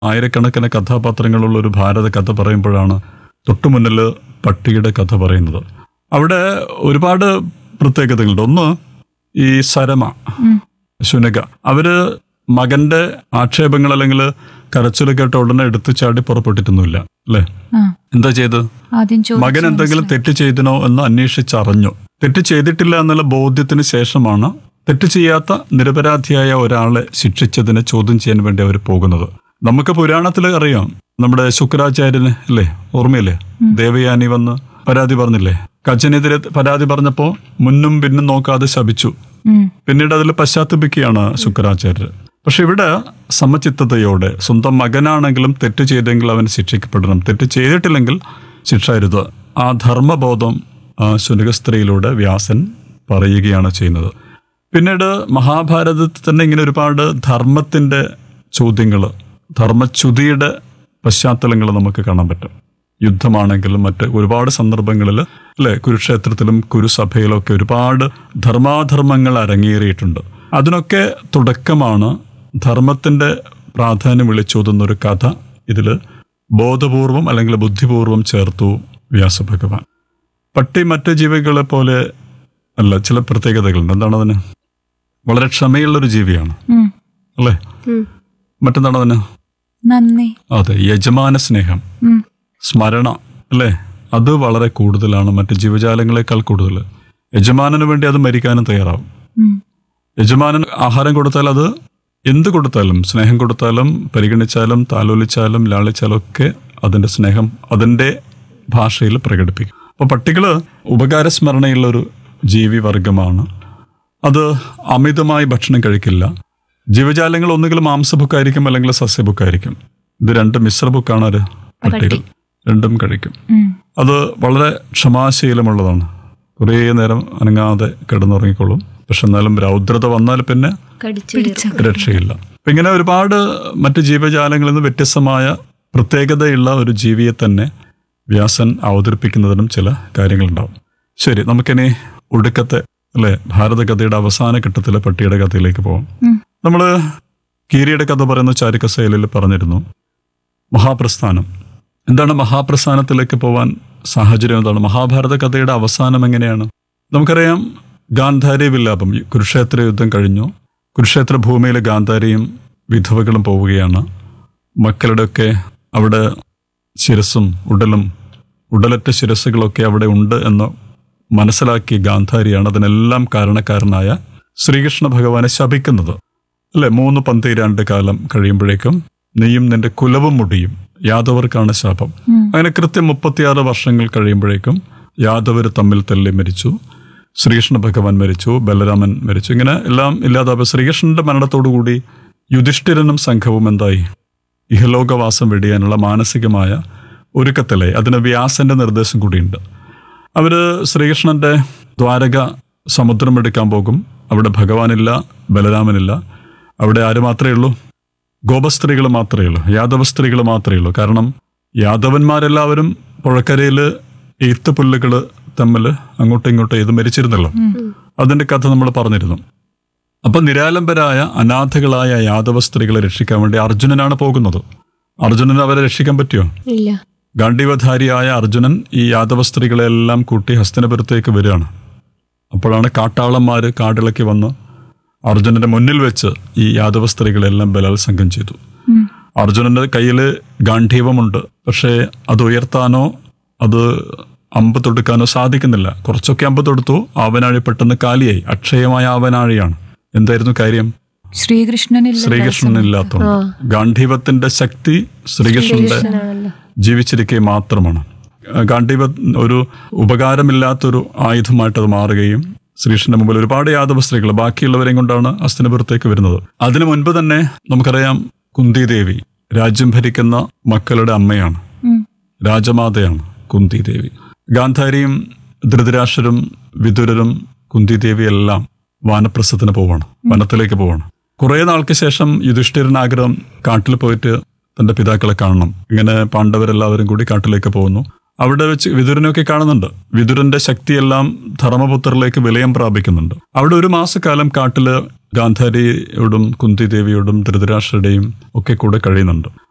ആയിരക്കണക്കിന് കഥാപാത്രങ്ങളുള്ള ഒരു ഭാരത കഥ പറയുമ്പോഴാണ് തൊട്ടുമുന്നിൽ പട്ടിയുടെ കഥ പറയുന്നത് അവിടെ ഒരുപാട് പ്രത്യേകതകളുണ്ട് ഒന്ന് ഈ സരമ ശുനക അവര് മകന്റെ ആക്ഷേപങ്ങൾ അല്ലെങ്കിൽ കരച്ചിൽ കേട്ട ഉടനെ എടുത്തു ചാടി പുറപ്പെട്ടിട്ടൊന്നുമില്ല അല്ലേ ആ എന്താ ചെയ്ത് ആദ്യം ചോദിച്ചു മകൻ എന്തെങ്കിലും തെറ്റ് ചെയ്തിനോ എന്ന് അന്വേഷിച്ചറിഞ്ഞു തെറ്റ് ചെയ്തിട്ടില്ല എന്നുള്ള ബോധ്യത്തിന് ശേഷമാണ് തെറ്റ് ചെയ്യാത്ത നിരപരാധിയായ ഒരാളെ ശിക്ഷിച്ചതിനെ ചോദ്യം ചെയ്യാൻ വേണ്ടി അവർ പോകുന്നത് നമുക്ക് പുരാണത്തിൽ അറിയാം നമ്മുടെ ശുക്രാചാര്യന് അല്ലേ ഓർമ്മയില്ലേ ദേവയാനി വന്ന് പരാതി പറഞ്ഞില്ലേ കച്ചനെതിരെ പരാതി പറഞ്ഞപ്പോ മുന്നും പിന്നും നോക്കാതെ ശപിച്ചു ഉം. പിന്നീട് അതിൽ പശ്ചാത്തപിക്കുകയാണ് ശുക്രാചാര്യർ പക്ഷെ ഇവിടെ സമചിത്തതയോടെ സ്വന്തം മകനാണെങ്കിലും തെറ്റ് ചെയ്തെങ്കിൽ അവൻ ശിക്ഷിക്കപ്പെടണം തെറ്റ് ചെയ്തിട്ടില്ലെങ്കിൽ ശിക്ഷ അരുത് ആ ധർമ്മബോധം ആ ശുനകസ്ത്രീയിലൂടെ വ്യാസൻ പറയുകയാണ് ചെയ്യുന്നത് പിന്നീട് മഹാഭാരതത്തിൽ തന്നെ ഇങ്ങനെ ഒരുപാട് ധർമ്മത്തിന്റെ ചോദ്യങ്ങൾ ധർമ്മച്യുതിയുടെ പശ്ചാത്തലങ്ങൾ നമുക്ക് കാണാൻ പറ്റും യുദ്ധമാണെങ്കിലും മറ്റ് ഒരുപാട് സന്ദർഭങ്ങളിൽ അല്ലെ കുരുക്ഷേത്രത്തിലും കുരുസഭയിലും ഒക്കെ ഒരുപാട് ധർമാധർമ്മങ്ങൾ അരങ്ങേറിയിട്ടുണ്ട് അതിനൊക്കെ തുടക്കമാണ് ധർമ്മത്തിന്റെ പ്രാധാന്യം വിളിച്ചോതുന്ന ഒരു കഥ ഇതിൽ ബോധപൂർവം അല്ലെങ്കിൽ ബുദ്ധിപൂർവം ചേർത്തു വ്യാസഭഗവാൻ പട്ടി മറ്റ് ജീവികളെ പോലെ അല്ല ചില പ്രത്യേകതകളുണ്ട് എന്താണ് അതിന് വളരെ ക്ഷമയുള്ളൊരു ജീവിയാണ് ഉം. അല്ലേ മറ്റെന്താണ് അതിന് നന്ദി അതെ യജമാന സ്നേഹം ഉം. സ്മരണ അല്ലേ അത് വളരെ കൂടുതലാണ് മറ്റ് ജീവജാലങ്ങളെക്കാൾ കൂടുതൽ യജമാനന് വേണ്ടി അത് മരിക്കാനും തയ്യാറാവും ഉം. യജമാനൻ ആഹാരം കൊടുത്താൽ അത് എന്ത് കൊടുത്താലും സ്നേഹം കൊടുത്താലും പരിഗണിച്ചാലും താലോലിച്ചാലും ലാളിച്ചാലും ഒക്കെ അതിന്റെ സ്നേഹം അതിന്റെ ഭാഷയിൽ പ്രകടിപ്പിക്കും അപ്പോൾ പട്ടികള് ഉപകാരസ്മരണയുള്ള ഒരു ജീവി വർഗമാണ് അത് അമിതമായി ഭക്ഷണം കഴിക്കില്ല ജീവജാലങ്ങൾ ഒന്നുകിൽ മാംസബുക്കായിരിക്കും അല്ലെങ്കിൽ സസ്യബുക്കായിരിക്കും ഇത് രണ്ട് മിശ്ര ബുക്കാണ് ഒരു പട്ടികൾ രണ്ടും കഴിക്കും ഉം. അത് വളരെ ക്ഷമാശീലമുള്ളതാണ് കുറേ നേരം അനങ്ങാതെ കിടന്നുറങ്ങിക്കൊള്ളും പക്ഷെ എന്നാലും രൗദ്രത വന്നാൽ പിന്നെ പിടിച്ച രക്ഷയില്ല അപ്പൊ ഇങ്ങനെ ഒരുപാട് മറ്റ് ജീവജാലങ്ങളിൽ നിന്ന് വ്യത്യസ്തമായ പ്രത്യേകതയുള്ള ഒരു ജീവിയെ തന്നെ വ്യാസൻ അവതരിപ്പിക്കുന്നതിനും ചില കാര്യങ്ങളുണ്ടാവും ശരി നമുക്കിനി ഒടുക്കത്തെ അല്ലെ ഭാരതകഥയുടെ അവസാന ഘട്ടത്തിലെ പട്ടിയുടെ കഥയിലേക്ക് പോകാം ഉം. നമ്മള് കീരിയുടെ കഥ പറയുന്ന ചാരിക്കസേലിൽ പറഞ്ഞിരുന്നു മഹാപ്രസ്ഥാനം എന്താണ് മഹാപ്രസ്ഥാനത്തിലേക്ക് പോവാൻ സാഹചര്യം എന്താണ് മഹാഭാരത കഥയുടെ അവസാനം എങ്ങനെയാണ് നമുക്കറിയാം ഗാന്ധാരി വിലാപം ഈ കുരുക്ഷേത്ര യുദ്ധം കഴിഞ്ഞു കുരുക്ഷേത്ര ഭൂമിയിലെ ഗാന്ധാരിയും വിധവകളും പോവുകയാണ് മക്കളുടെയൊക്കെ അവിടെ ശിരസും ഉടലും ഉടലറ്റ ശിരസ്സുകളൊക്കെ അവിടെ ഉണ്ട് എന്ന് മനസ്സിലാക്കിയ ഗാന്ധാരിയാണ് അതിനെല്ലാം കാരണക്കാരനായ ശ്രീകൃഷ്ണ ഭഗവാനെ ശപിക്കുന്നത് അല്ലെ മൂന്ന് പന്തീരാണ്ട് കാലം കഴിയുമ്പോഴേക്കും നീയും നിന്റെ കുലവും മുടിയും യാദവർക്കാണ് ശാപം ഉം. അങ്ങനെ കൃത്യം മുപ്പത്തിയാറ് വർഷങ്ങൾ കഴിയുമ്പോഴേക്കും യാദവർ തമ്മിൽ തല്ലി മരിച്ചു ശ്രീകൃഷ്ണ ഭഗവാൻ മരിച്ചു ബലരാമൻ മരിച്ചു ഇങ്ങനെ എല്ലാം ഇല്ലാതാവുക ശ്രീകൃഷ്ണന്റെ മരണത്തോടുകൂടി യുധിഷ്ഠിരനും സംഘവും എന്തായി ഇഹലോകവാസം വെടിയാനുള്ള മാനസികമായ ഒരുക്കത്തിലെ അതിന് വ്യാസന്റെ നിർദ്ദേശം കൂടിയുണ്ട് അവര് ശ്രീകൃഷ്ണന്റെ ദ്വാരക സമുദ്രം എടുക്കാൻ പോകും അവിടെ ഭഗവാനില്ല ബലരാമനില്ല അവിടെ ആര് മാത്രമേ ഉള്ളൂ ഗോപസ്ത്രീകൾ മാത്രമേ ഉള്ളൂ യാദവ സ്ത്രീകൾ മാത്രമേ ഉള്ളൂ കാരണം യാദവന്മാരെല്ലാവരും പുഴക്കരയിൽ എയ്ത്ത് പുല്ലുകൾ തമ്മിൽ അങ്ങോട്ടും ഇങ്ങോട്ടും ഇത് മരിച്ചിരുന്നല്ലോ അതിന്റെ കഥ നമ്മൾ പറഞ്ഞിരുന്നു അപ്പൊ നിരാലംബരായ അനാഥകളായ യാദവ സ്ത്രീകളെ രക്ഷിക്കാൻ വേണ്ടി അർജുനനാണ് പോകുന്നത് അർജുനന് അവരെ രക്ഷിക്കാൻ പറ്റിയോ ഇല്ല ഗാണ്ഡീവധാരിയായ അർജുനൻ ഈ യാദവ സ്ത്രീകളെല്ലാം കൂട്ടി ഹസ്തനപുരത്തേക്ക് വരികയാണ് അപ്പോഴാണ് കാട്ടാളന്മാര് കാടിളക്കി വന്ന് അർജുനന്റെ മുന്നിൽ വെച്ച് ഈ യാദവ സ്ത്രീകളെല്ലാം ബലാത്സംഗം ചെയ്തു ഉം. അർജുനന്റെ കയ്യിൽ ഗാന്ധീവമുണ്ട് പക്ഷേ അത് ഉയർത്താനോ അത് അമ്പ് തൊടുക്കാനോ സാധിക്കുന്നില്ല കുറച്ചൊക്കെ അമ്പ് തൊടുത്തു ആവനാഴി പെട്ടെന്ന് കാലിയായി അക്ഷയമായ ആവനാഴിയാണ് എന്തായിരുന്നു കാര്യം ശ്രീകൃഷ്ണനില്ല ശ്രീകൃഷ്ണനില്ലാത്തതുകൊണ്ട് ഗാന്ധീവത്തിന്റെ ശക്തി ശ്രീകൃഷ്ണന്റെ ജീവിച്ചിരിക്കെ മാത്രമാണ് ഗാന്ധീവ ഒരു ഉപകാരമില്ലാത്തൊരു ആയുധമായിട്ട് അത് മാറുകയും ശ്രീകൃഷ്ണന്റെ മുമ്പിൽ ഒരുപാട് യാദവ സ്ത്രീകൾ ബാക്കിയുള്ളവരെയും കൊണ്ടാണ് അസ്തിനപുരത്തേക്ക് വരുന്നത് അതിനു മുൻപ് തന്നെ നമുക്കറിയാം കുന്തിദേവി രാജ്യം ഭരിക്കുന്ന മക്കളുടെ അമ്മയാണ് ഉം. രാജമാതയാണ് കുന്തിദേവി ഗാന്ധാരിയും ധൃതരാഷ്ട്രരും വിതുരരും കുന്തിദേവിയെല്ലാം വാനപ്രസ്ഥത്തിന് പോവാണ് വനത്തിലേക്ക് പോവാണ് കുറെ നാൾക്ക് ശേഷം യുധിഷ്ഠിരൻ ആഗ്രഹം കാട്ടിൽ പോയിട്ട് തന്റെ പിതാക്കളെ കാണണം ഇങ്ങനെ പാണ്ഡവരെല്ലാവരും കൂടി കാട്ടിലേക്ക് പോകുന്നു അവിടെ വെച്ച് വിതുരനൊക്കെ കാണുന്നുണ്ട് വിതുരന്റെ ശക്തിയെല്ലാം ധർമ്മപുത്രരിലേക്ക് വിലയം പ്രാപിക്കുന്നുണ്ട് അവിടെ ഒരു മാസക്കാലം കാട്ടില് ഗാന്ധാരിയോടും കുന്തിദേവിയോടും ധൃതരാഷ്ട്രയുടെയും ഒക്കെ കൂടെ കഴിയുന്നുണ്ട്